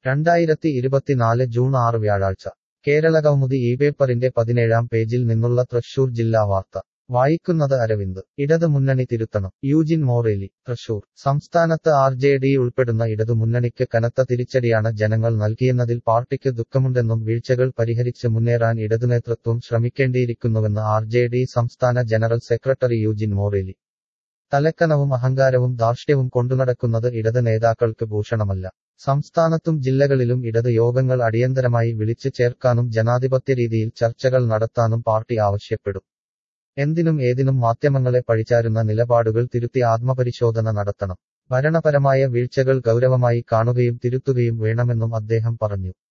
രണ്ടായിരത്തി ഇരുപത്തിനാല് ജൂൺ ആറ് വ്യാഴാഴ്ച കേരളകൗമുദി ഈ പേപ്പറിന്റെ പതിനേഴാം പേജിൽ നിന്നുള്ള തൃശൂർ ജില്ലാ വാർത്ത വായിക്കുന്നത് അരവിന്ദ് ഇടത് മുന്നണി തിരുത്തണം യൂജിൻ മോറേലി തൃശൂർ സംസ്ഥാനത്ത് ആർ ജെ ഡി ഉൾപ്പെടുന്ന ഇടതു മുന്നണിക്ക് കനത്ത തിരിച്ചടിയാണ് ജനങ്ങൾ നൽകിയെന്നതിൽ പാർട്ടിക്ക് ദുഃഖമുണ്ടെന്നും വീഴ്ചകൾ പരിഹരിച്ച് മുന്നേറാൻ ഇടതുനേതൃത്വം ശ്രമിക്കേണ്ടിയിരിക്കുന്നുവെന്ന് ആർ ജെ ഡി സംസ്ഥാന ജനറൽ സെക്രട്ടറി യൂജിൻ മോറേലി തലക്കനവും അഹങ്കാരവും ധാർഷ്ട്യവും കൊണ്ടുനടക്കുന്നത് ഇടത് നേതാക്കൾക്ക് ഭൂഷണമല്ല സംസ്ഥാനത്തും ജില്ലകളിലും ഇടത് യോഗങ്ങൾ അടിയന്തരമായി വിളിച്ചു ചേർക്കാനും ജനാധിപത്യ രീതിയിൽ ചർച്ചകൾ നടത്താനും പാർട്ടി ആവശ്യപ്പെടും എന്തിനും ഏതിനും മാധ്യമങ്ങളെ പഴിചാരുന്ന നിലപാടുകൾ തിരുത്തി ആത്മപരിശോധന നടത്തണം ഭരണപരമായ വീഴ്ചകൾ ഗൗരവമായി കാണുകയും തിരുത്തുകയും വേണമെന്നും അദ്ദേഹം പറഞ്ഞു